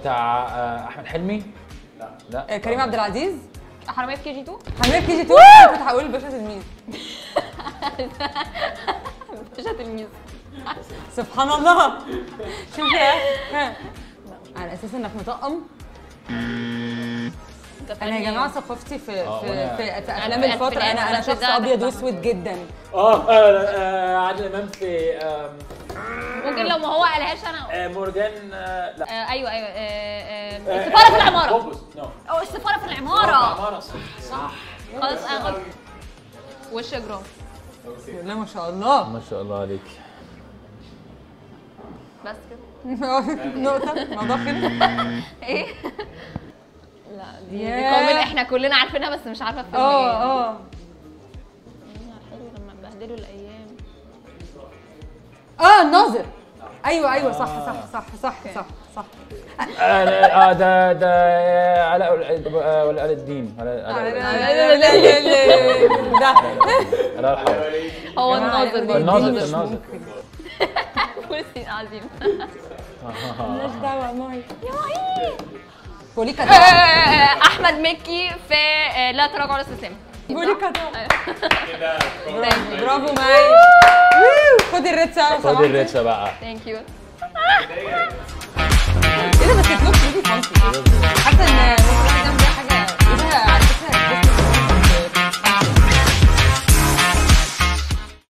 بتاع آه، احمد حلمي لا لا آه، كريم عبد العزيز حرامية في كي جي 2 حمام كي جي 2 كنت هقول باشا تلميذ مش تلميذ سبحان الله شوف يا ها. على اساس انك مطقم انا يا جماعه ثقافتي في آه، في وأنا- في, في أنا افلام في الفتره الأفلام، انا انا بس شخص ده ابيض ده واسود جدا اه آه، آه، عادل امام في آم، ممكن لو ما هو قالهاش انا آه، مورجان آه، لا آه، ايوه ايوه آه، آه، آه، السفارة في العمارة بوبوس، نو او السفارة في العمارة عمارة صح صح خلاص انا قلت وش جرام بسم الله ما شاء الله ما شاء الله عليك بس كده نقطه موضوع فيلم ايه لا دي دي ياه. كوميدي احنا كلنا عارفينها بس مش عارفه الفيلم اه ايه اه حلو لما بهدلوا الايام اه الناظر ايوه ايوه صح صح صح صح صح صح اه آه، ده ده آه، علاء ول- آه، ولا علاء الدين علاء علاء ده الله يرحمه هو الناظر برضه. الناظر مش الناظر ممكن. فول الصين عظيم مالناش دعوه ماي يا ماهي بوليكا آه، طبعا احمد مكي في آه، لا تراجع ولا استسلام بوليكا طبعا ثانك برافو ماي ويو. خدي الريتسا لو خد سمحتي. الريتشة بقى يو ايه ده بس الكلوب دي فانسي حاسه ان ممكن الواحد يعمل بيها حاجه